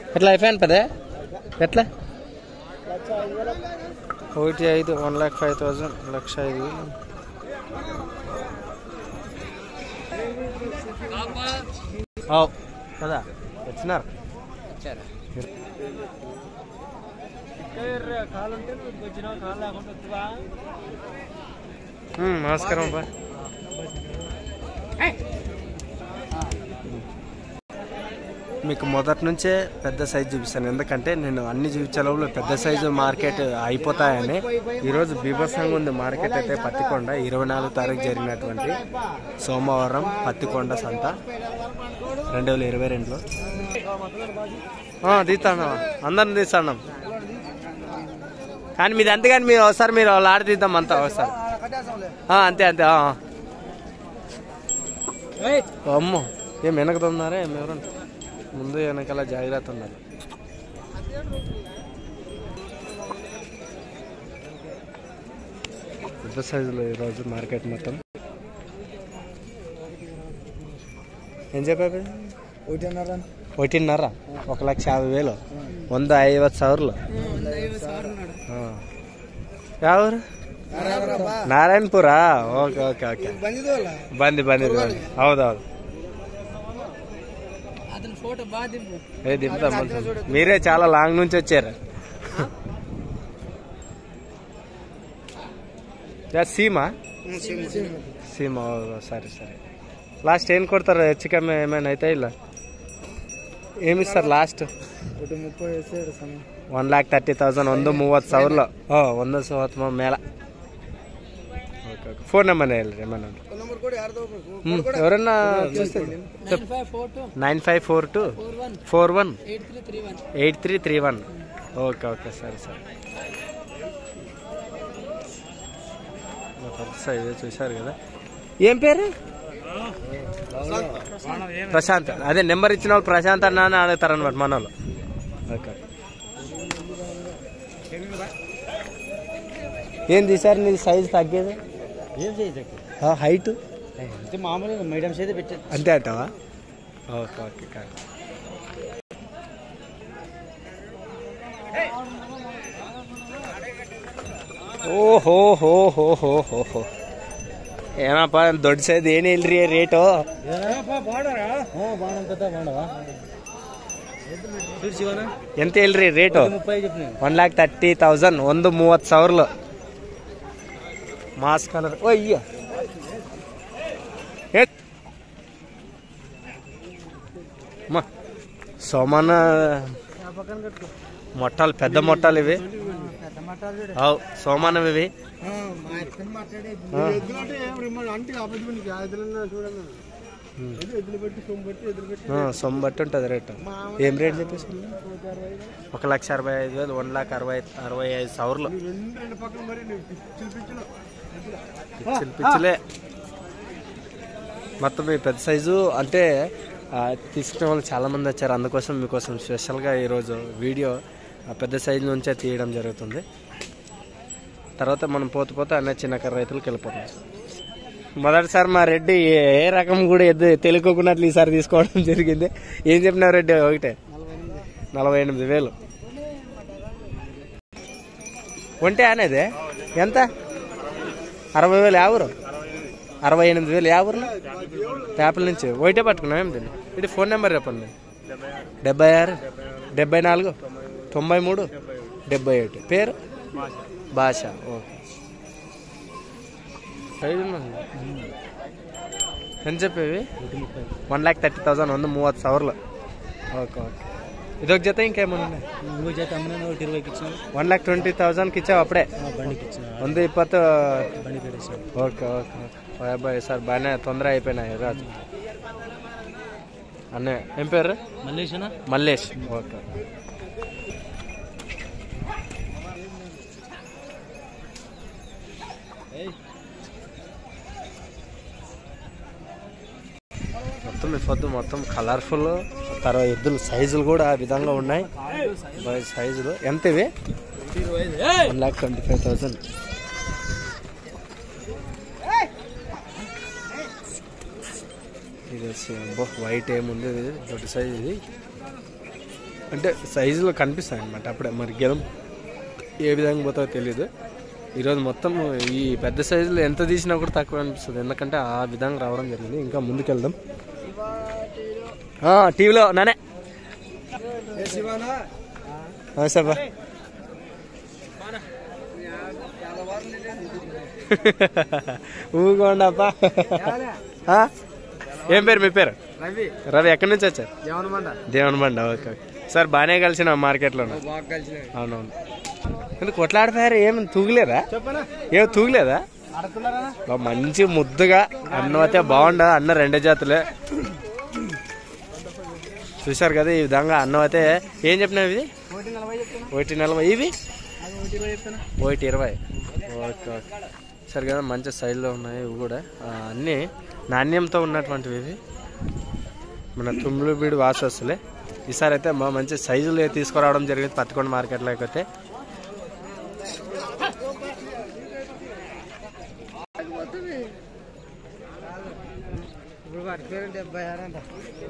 ఎట్లా అయిపోయాను పదే ఎట్లా ఒకటి ఐదు వన్ ల్యాక్ ఫైవ్ థౌజండ్ లక్ష ఐదు వేలు ఓ, కదా వచ్చినారు ఉమ్, నమస్కారం అబ్బా మీకు మొదటి నుంచే పెద్ద సైజు చూపిస్తాను ఎందుకంటే నేను అన్ని చూపించే పెద్ద సైజు మార్కెట్ అయిపోతాయని ఈరోజు బీభత్సంగా ఉంది మార్కెట్ అయితే పత్తికొండ ఇరవై నాలుగు తారీఖు జరిగినటువంటి సోమవారం పత్తికొండ సంత రెండు వేల ఇరవై రెండులో తీస్తాను అందరిని తీస్తాను కానీ మీది అంతే కానీ మీరు ఒకసారి మీరు వాళ్ళు ఆడ తీద్దాం అంతా ఒకసారి ఆ, అంతే అంతే ఆ, ఆ. అమ్మో ఏం వెనకతున్నారా ఏం ఎవరంటే ముందు వెనకాల జాగ్రత్త ఉండాలి పెద్ద సైజులో ఈరోజు మార్కెట్ మొత్తం ఏం చెప్పారు ఒకటిన్నర ఒక లక్ష యాభై వేలు వంద ఐవತ್ತು ಸಾವಿರలు ಯಾವ್ರು ನಾರಾಯಣಪುರ ಓಕೆ ಓಕೆ ಓಕೆ ಬಂದಿ ಬಂದಿದ್ದು ಹೌದೌದು అతని ఫోటో బాగా దింపు ఏ దింపుతాం దింపుతాం. మీరే చాలా లాంగ్ నుంచి వచ్చారు యా, సీమా సీమా ఓ, సరే సరే లాస్ట్ ఏం కొడతారు ಹೆಚ್ಚು ಕಮ್ಮಿ ఏమైనా అయితే ಇಲ್ಲ ఏమి ఇస్తారు లాస్ట్ ఒకటి ముప్పై వేసాడు సమయం ಒನ್ ಲ್ಯಾಕ್ ತರ್ಟಿ ತೌಸಂಡ್ ಒಂದು ಮೂವತ್ತು ಸಾವಿರ ಹೋ ಒಂದು ಮೂವತ್ತು ಮೇಲೆ ಓಕೆ ಓಕೆ ಫೋನ್ ನಂಬರ್ ಹೇಳ್ರಿ ಏಮನ್ನ నెంబర్ కూడా యాడదో ಹ್ಞೂ ఎవరన్నా చూస్తే nine five four two nine five four two four one four one eight three three one eight three three one okay okay సరే సరే ఇదే చూశారు కదా ఏం పేరు ప్రశాంత్ అదే నెంబర్ ఇచ్చిన వాళ్ళు ప్రశాంత్ అన్న అని అడుగుతారు అనమాట మన వాళ్ళు ఓకే ఏంది సార్ నీ సైజ్ తగ్గేది ఏం చేయదు హైట్ అంటే మామూలుగా మీడియం సైజ్ పెట్టారు అంతే అంటావా ఓకే ఓకే కాదు ಓಹೋ ಹೋ ಹೋ ಹೋ ಹೋ ಹೋ ಏನಪ್ಪ ದೊಡ್ಡ ಸೈಜ್ ಏನು ಇಲ್ರಿ ರೇಟು బాడరా బాడంతా బాడవా చూసివనా ಎಂತ ಇಲ್ರಿ ರೇಟು ముప్పై చెప్పిన ಒನ್ ಲ್ಯಾಕ್ ತರ್ಟಿ ತೌಸಂಡ್ ಒಂದು ಮೂವತ್ತು ಸಾವಿರಲು ಮಾಸ್ ಕಲರ್ ಓ ಅಯ್ಯ ಏ అమ్మా సోమాన పక్కన కట్టుకో మొట్టాలు పెద్ద మొట్టాలు ఇవి పెద్ద మట్టాలు అవు సోమానం ఇవి మా ఎత్తుని మాట్లాడే ఎద్దులు అంటే ఏం రిమ్మని అంటే అబద్ధం నీకు ఎద్దులన్నా చూడన్నా ఎద్దులు పెట్టి సొమ్ము పెట్టి ఎద్దులు పెట్టి ఆ, సొమ్ము బట్టి ఉంటుంది రేటు ఏం రేట్ చెప్పేసి ఒక లక్ష అరవై ఐదు వేలు వన్ లాక్ అరవై అరవై ఐదు సవర్లు రెండు రెండు పక్కన మరి నువ్వు పిచ్చులు పిచ్చులు పిచ్చిలు పిచ్చిలే మొత్తం ఈ పెద్ద సైజు అంటే ఆ, తీసుకునే వాళ్ళు చాలా మంది వచ్చారు అందుకోసం మీకోసం స్పెషల్గా ఈరోజు వీడియో ఆ పెద్ద సైజు నుంచే తీయడం జరుగుతుంది తర్వాత మనం పోతూ పోతే అన్న చిన్న రైతులకు వెళ్ళిపోతాం మొదటిసారి మా రెడ్డి ఏ ఏ రకం కూడా ఎద్దు తెలుకోకున్నట్లు ఈసారి తీసుకోవడం జరిగింది ఏం చెప్పినావు రెడ్డి ఒకటే నలభై ఎనిమిది వేలు ఒంటే అనేది ఎంత అరవై వేలు యావరు అరవై ఎనిమిది వేలు యావరు పేపర్ నుంచి ఒకటే పట్టుకున్నాం ఏం తెలియదు ఇది ఫోన్ నెంబర్ చెప్పండి డెబ్బై ఆరు డెబ్బై నాలుగు తొంభై మూడు డెబ్బై ఒకటి పేరు భాష ఓకే ఐదు ఉన్నది. ఎంత చెప్పేవి వన్ ల్యాక్ థర్టీ థౌసండ్ ಒಂದು ಮೂವತ್ತು ಸಾವಿರ ఓకే ఓకే ఇదొక జత ఇంకేమైనా ఉన్నాయి ఇంకో చేత అమ్మిన ఒకటి ఇరవైకి ఇచ్చిన వన్ ల్యాక్ ట్వంటీ థౌసండ్కి ఇచ్చావు అప్పుడే బండికి ఇచ్చిన ಒಂದು ಇಪ್ಪತ್ತು బండి పెట్టేసిన ఓకే ఓకే ఓకే అబ్బాయి సార్ బాగానే తొందర అయిపోయినాయి రాజు అన్నయ్య ఏం పేరు మల్లేషనా మల్లేష్ ఓకే మొత్తం ఈ పొద్దు మొత్తం కలర్ఫుల్ తర్వాత ఎద్దులు సైజులు కూడా ఆ విధంగా ఉన్నాయి బాయ్ సైజులు ఎంత ఇవి one lakh twenty five thousand ఇది వచ్చి అబ్బో వైట్ ఏముంది ఇది దొడ్డి సైజ్ ఇది అంటే సైజులో కనిపిస్తాయి అనమాట అప్పుడే మరి గెలం ఏ విధంగా పోతావో తెలియదు ఈరోజు మొత్తం ఈ పెద్ద సైజులో ఎంత తీసినా కూడా తక్కువ అనిపిస్తుంది ఎందుకంటే ఆ విధంగా రావడం జరిగింది ఇంకా ముందుకెళ్దాం ఆ, టీవీలో నానే ఆ, సబ్బా ఊగోండప్పా ఆ? ఏం పేరు మీ పేరు రవి రవి ఎక్కడి నుంచి వచ్చారు దేవనమండ దేవన్ బండి ఓకే ఓకే సార్ బాగానే కలిసిన మార్కెట్లో బాగా కలిసిన అవునవును ఎందుకు కొట్లాడిపోయారు ఏం తూగలేదా చెప్పనా ఏం తూగలేదా ఆడుతున్నారా బా మంచి ముద్దుగా అన్నం అయితే బాగుండ అన్న రెండే జాతులే చూశారు కదా ఈ విధంగా అన్నం అయితే ఏం చెప్పినావు ఇది ఒకటి నలభై చెప్తాను ఒకటి నలభై ఇవి అది ఒకటి ఇరవై చెప్తాను ఒకటి ఇరవై ఓకే ఓకే సరే కదా మంచి సైజులో ఉన్నాయి ఇవి కూడా ఆ, అన్నీ నాణ్యంతో ఉన్నటువంటివి ఇవి మన తుమ్ములు బీడు వాసస్సులే ఈసారి అయితే మా మంచి సైజులు తీసుకురావడం జరిగింది పత్తికొండ మార్కెట్లోకి అయితే ఇప్పుడు వాటి పేరు డెబ్బై ఆరు అంట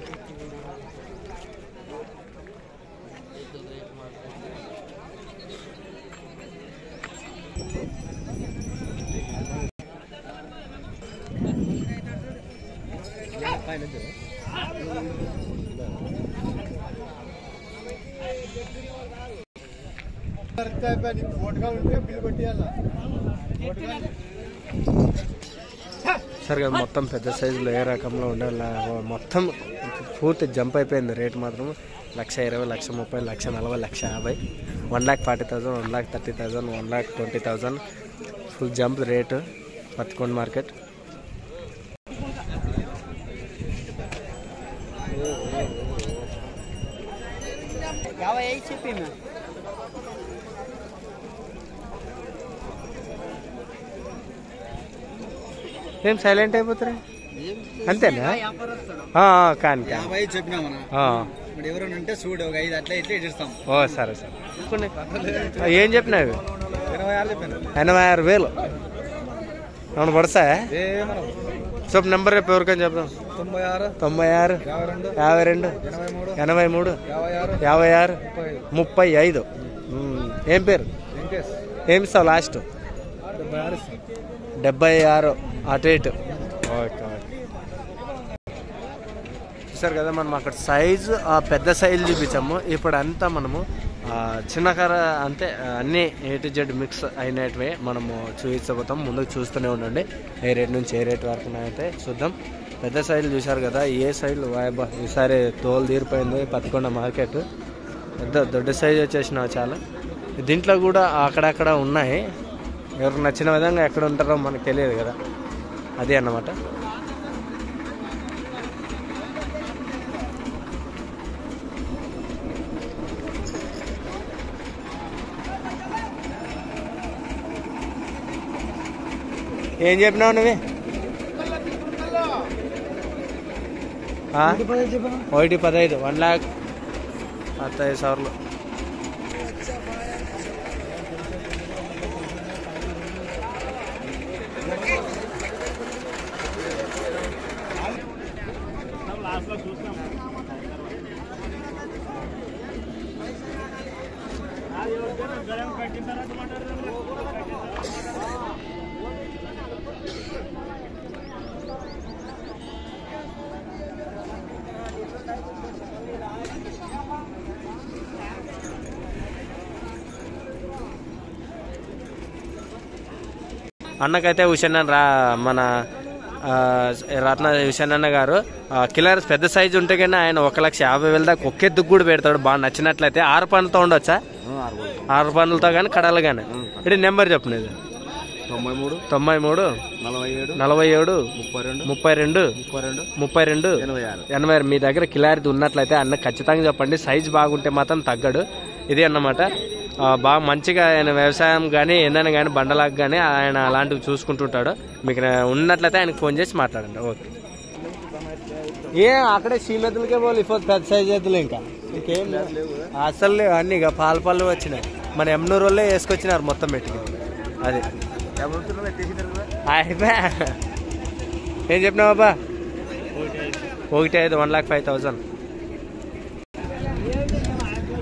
ఓటుగా ఉంటే బిల్లు కొట్టియాలా సరే కదా మొత్తం పెద్ద సైజులో ఏ రకంలో ఉండాలి మొత్తం పూర్తి జంప్ అయిపోయింది రేట్ మాత్రం లక్ష ఇరవై లక్ష ముప్పై లక్ష నలభై లక్ష యాభై one lakh forty thousand one lakh thirty thousand one lakh twenty thousand full jump rate Pattikonda market యాభై ఐదు చెప్పి మేము ఏం సైలెంట్ అయిపోతారా అంతేనా ఆ, ఆ, కాని కాని యాభై ఐదు చెప్పినా మనం ఆ, ఇప్పుడు ఎవరైనా ఉంటే చూడు ఒక ఐదు అట్లా ఇట్లా ఇస్తాం ఓ సరే సరే కొన్ని. ఆ, ఏం చెప్పినావు ఇరవై ఆరు చెప్పాను ఎనభై ఆరు వేలు అవును పడతాయా ఏమన్నా చెప్పు నెంబర్ రేపు ఎవరికైనా చెప్దాం తొంభై ఆరు తొంభై ఆరు యాభై రెండు యాభై రెండు ఎనభై మూడు ఎనభై మూడు యాభై ఆరు యాభై ఆరు ముప్పై ఐదు ముప్పై ఐదు ఉమ్, ఏం పేరు వెంకటేష్ ఏమి ఇస్తావు లాస్ట్ డెబ్బై ఆరు ఇస్తాం డెబ్బై ఆరు అటు ఇటు ఓకే ఓకే చూసారు కదా మనం అక్కడ సైజు ఆ పెద్ద సైజు చూపించాము ఇప్పుడు అంతా మనము ఆ, చిన్న కర్ర అంటే ఆ, అన్ని ఏ టు జెడ్ మిక్స్ అయినటివే మనము చూపించబోతాం ముందుకు చూస్తూనే ఉండండి ఏ రేట్ నుంచి ఏ రేట్ వరకు అయితే చూద్దాం పెద్ద సైజులు చూసారు కదా ఏ సైజులు వాయబా ఈసారి తోలు తీరిపోయింది పత్తికొండ మార్కెట్ పెద్ద దొడ్డ సైజు వచ్చేసినావు చాలా దీంట్లో కూడా అక్కడక్కడ ఉన్నాయి ఎవరికి నచ్చిన విధంగా ఎక్కడ ఉంటారో మనకు తెలియదు కదా అదే అన్నమాట ఏం చెప్పినావు నువ్వే ఆ? చెప్పాను ఒకటి పదహైదు వన్ ల్యాక్ పదహైదు సార్లు అన్నకైతే హుషన్ రా మన ఆ, రత్న హుషన్ అన్న గారు ఆ, కిల్లర్స్ పెద్ద సైజు ఉంటే కానీ ఆయన ఒక లక్ష యాభై వేల దాకా ఒక్కెత్తుకు కూడా పెడతాడు బాగా నచ్చినట్లయితే ఆరు పనులతో ఉండొచ్చా ఆరు పనులతో కానీ కడలు కానీ ఇది నెంబర్ చెప్పు నీది తొంభై మూడు తొంభై మూడు నలభై ఏడు నలభై ఏడు ముప్పై రెండు ముప్పై రెండు ముప్పై రెండు ముప్పై రెండు ఎనభై ఆరు ఎనభై ఆరు. మీ దగ్గర కిలారిది ఉన్నట్లయితే అన్న ఖచ్చితంగా చెప్పండి సైజ్ బాగుంటే మాత్రం తగ్గడు ఇది అన్నమాట ఆ, బాగా మంచిగా ఆయన వ్యవసాయం కానీ ఏదైనా కానీ బండలాగా కానీ ఆయన అలాంటివి చూసుకుంటుంటాడు మీకు నా- ఉన్నట్లయితే ఆయనకు ఫోన్ చేసి మాట్లాడండి ఓకే ఏ అక్కడే సీమెతులకే పోలే ఇప్పుడు పెద్ద సైజ్ ఎద్దులు ఇంకా ఇంకేం లేవు. అసలు లేవు అన్ని ఇక పాలు పళ్ళు వచ్చినాయి మన ఎమ్నూరు వాళ్ళే వేసుకొచ్చినారు మొత్తం పెట్టుకుని అది అయిపోయా ఏం చెప్పినావు బాబా ఒకటి ఐదు one lakh five thousand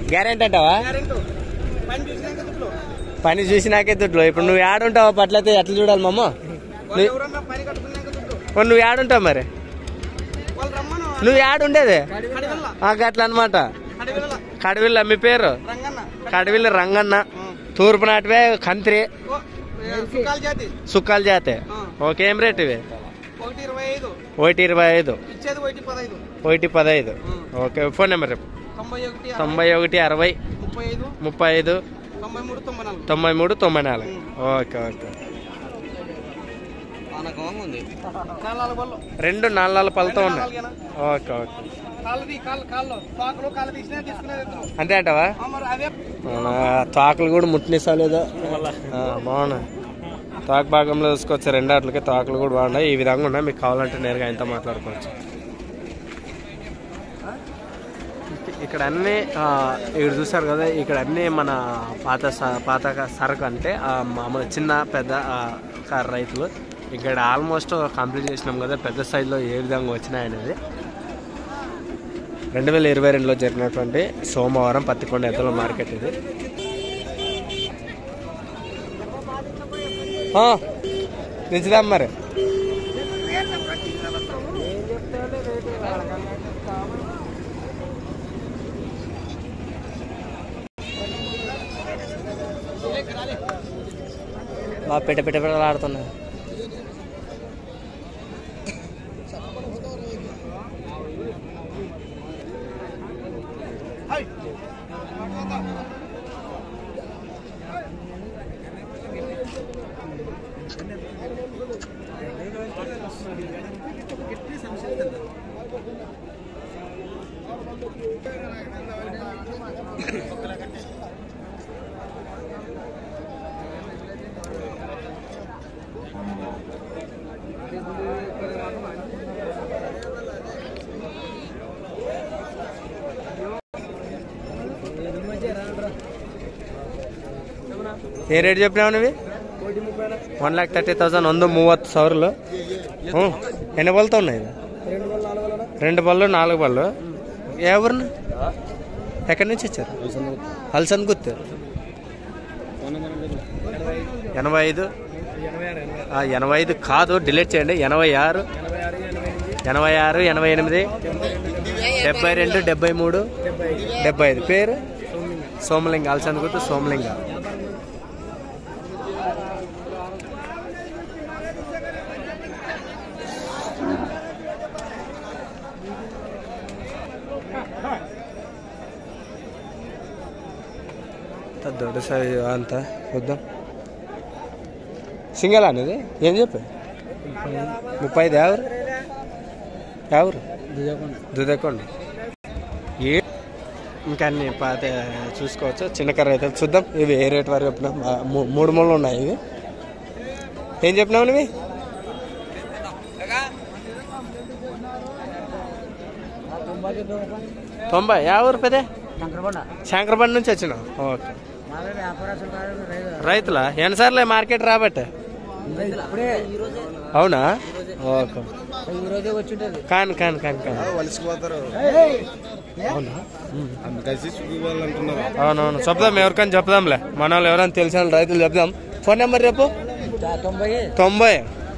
guarantee అంటావా పని చూసినాక దుడ్లు పని చూసినాకే దుడ్లు ఇప్పుడు నువ్వు ఏడుంటావు పట్లయితే ఎట్లా చూడాలి మమ్మ వాళ్ళు ఎవరన్నా పని కట్టుకున్నాక దుడ్లు మరి నువ్వు ఏడుంటావు మరి వాళ్ళు రమ్మను నువ్వు ఏడుండేది కడివెల్ల ఆ, గట్ల అనమాట కడివెల్ల కడవిల్ల మీ పేరు రంగన్న కడవిల్ల రంగన్న తూర్పు నాటివే కంత్రి ఓ, ఏ, సుకాల జాతి సుక్కాల జాతే ఆ. ఓకే ఏం రేట్ ఇవి ఒకటి ఇరవై ఐదు ఒకటి ఇరవై ఐదు ఇచ్చేది ఒకటి పదహైదు ఒకటి పదహైదు ఓకే ఫోన్ నెంబర్ చెప్పు తొంభై ఒకటి తొంభై ఒకటి అరవై ముప్పై ఐదు ముప్పై ఐదు తొంభై మూడు తొంభై నాలుగు తొంభై మూడు తొంభై నాలుగు ఓకే ఓకే ఉంది కాళ్ళ బళ్ళు రెండు నాలుగు పళ్ళతో ఉన్నాయి నాలుగేనా? ఓకే ఓకే కాళ్ళది కాళ్ళు కాళ్ళు పాకలు కాళ్ళు తీసినా తీసుకునేది ఎత్తులు. అంతే అంటావా ఆ, మరి అవే అవునా, తోకలు కూడా ముట్టినిస్తలేదా బాగున్నాయి తోక భాగంలో చూసుకోవచ్చు రెండు అట్లకి తోకలు కూడా బాగున్నాయి ఈ విధంగా ఉన్నాయి మీకు కావాలంటే నేరుగా ఆయనతో మాట్లాడుకోవచ్చు ఇక- ఇక్కడ అన్ని ఆ, ఇక్కడ చూసారు కదా ఇక్కడ అన్ని మన పాత స- పాత క- సరుకు అంటే ఆ, మామూలు చిన్న పెద్ద ఆ, కారు రైతులు ఇక్కడ ఆల్మోస్ట్ కంప్లీట్ చేసినాం కదా పెద్ద సైజులో ఏ విధంగా వచ్చినాయి అనేది రెండు వేల ఇరవై రెండులో జరిగినటువంటి సోమవారం పత్తికొండ ఎద్దుల మార్కెట్ ఇది ఆ, దించుదాం మరి బాగా పెట్ట పెట్ట పెట్టలాడుతున్నాయి ఏ ರೇಟ್ చెప్పినావు నువ్వు ಒನ್ ಲ್ಯಾಕ್ ತರ್ಟಿ ತೌಸಂಡ್ ಒಂದು ಮೂವತ್ತು ಸಾವಿರಲು ಹ್ಞೂ ಎಣ್ಣೆ ಬಲ್ತಾ ఉన్నాయి ఇది రెండు బళ్ళు నాలుగు బళ్ళు ఎవరిని ఎక్కడి నుంచి వచ్చారు హల్సన్ గుర్తు ఎనభై ఐదు ఆ, ఎనభై ఐదు కాదు డిలీట్ చేయండి ఎనభై ఆరు ఎనభై ఆరు ఎనభై ఎనిమిది డెబ్బై రెండు డెబ్బై మూడు డెబ్బై ఐదు పేరు సోమలింగ హల్సన్ గుర్తు సోమలింగ అంత దొడ్డ సైజు అంత చూద్దాం సింగల్ అనేది ఏం చెప్పు ముప్పై ఐదు ఎవరు ఎవరు దుదకొండ ఏ ఇంకా అన్ని పాత చూసుకోవచ్చు చిన్న కర్ర అయితే చూద్దాం ఇవి ఏ రేట్ వరకు చెప్పినా మా- మూ- మూడు మూడు ఉన్నాయి ఇవి ఏం చెప్పినావు నువ్వు తొంభై ఎవరు పెదే శంకరబండి నుంచి వచ్చినావు ఓకే రైతులా ఎన్నిసార్లు మార్కెట్ రాబట్టే అవునా ఓకే ఈరోజే వచ్చింటది కాను కాను కాను కాను వలసిపోతారు అవునా ఉమ్. అందుకసి చూపించాలంటున్నారు అవునవును చెప్దాం ఎవరికైనా చెప్దాంలే మన వాళ్ళు ఎవరైనా తెలిసిన వాళ్ళు రైతులు చెప్దాం ఫోన్ నెంబర్ చెప్పు తొంభై తొంభై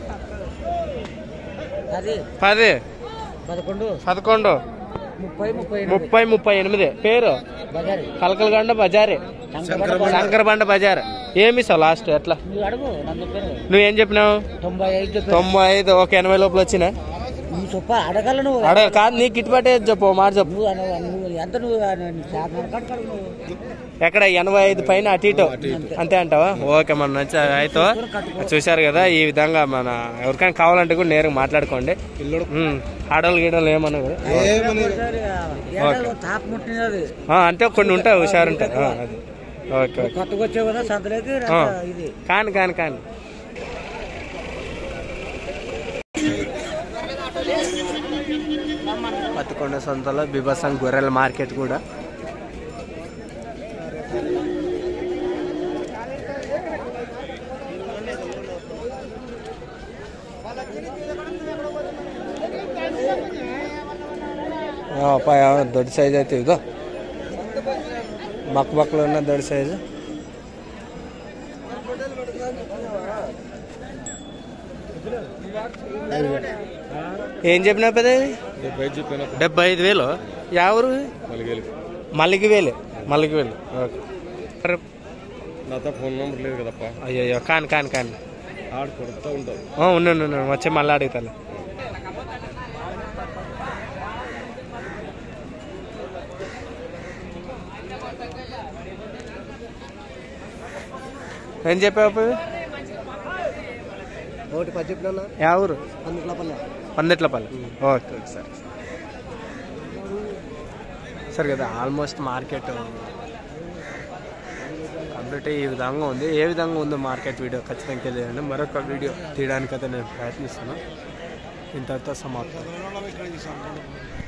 అది పది పదకొండు పదకొండు ముప్పై ముప్పై ఎనిమిది ముప్పై ముప్పై ఎనిమిది పేరు బజారి కలకలగండ బజారే శంకరబండ బజార్ ఏమి సార్ లాస్ట్ ఎట్లా నువ్వు అడుగు నన్ను చెప్పాను నువ్వేం చెప్పినావు తొంభై ఐదు చెప్పాను తొంభై ఐదు ఒక ఎనభై లోపల వచ్చినా నువ్వు చెప్ప అడగల నువ్వు అడే కాదు నీ గిట్టుబాటు ఏది చెప్పు ఓ మాట చెప్పు నువ్వు అను- నువ్వు ఎంత నువ్వు కట్టుకోడు నువ్వు ఎక్కడ ఎనభై ఐదు పైన అటు ఇటు అంతే అంటావా ఓకే మన నచ్చ అయితే చూశారు కదా ఈ విధంగా మన ఎవరికైనా కావాలంటే కూడా నేరుగా మాట్లాడుకోండి ఉమ్, ఆడోళ్ళు గీడోళ్ళు ఏమన్నా కూడా ఏడాది తాప ముట్టినది ఆ, అంటే కొన్ని ఉంటాయి హుషారు ఉంటాయి ఆ, అది ఓకే ఓకే కొత్తగా వచ్చావు కదా సంతలేదు ఆ. ఇది కాని కాని కాని పత్తికొండ సంతలో బిభత్సం గొర్రెల మార్కెట్ కూడా ఆ, పై- ఆ, దొడ్డి సైజ్ అయితే ఇదో బక్క బక్కలు ఉన్న దొడి సైజు ఏం చెప్పినా పెద్ద ఇది? డెబ్బై ఐదు వేలు ఎవరు మల్లికి వేలు మల్లికి వేలు ఓకే అరే, నాతో ఫోన్ నెంబర్ లేదు కదప్ప అయ్యయ్యో కాని కాని కాని ఆడు కొడుతూ ఉంటావు ఆ, ఉండండి ఉండండి వచ్చి మళ్ళీ అడుగుతాను ఏం చెప్పావు ఒకటి పది చెప్పినా యా ఊరు అందులో పల్లె పందిట్లపల్లి ఓకే ఓకే సరే సరే కదా ఆల్మోస్ట్ మార్కెట్ కంప్లీట్ ఈ విధంగా ఉంది ఏ విధంగా ఉందో మార్కెట్ వీడియో ఖచ్చితంగా తెలియదండి మరొక వీడియో తీయడానికైతే నేను ప్రయత్నిస్తాను ఇంతటితో సమాప్తం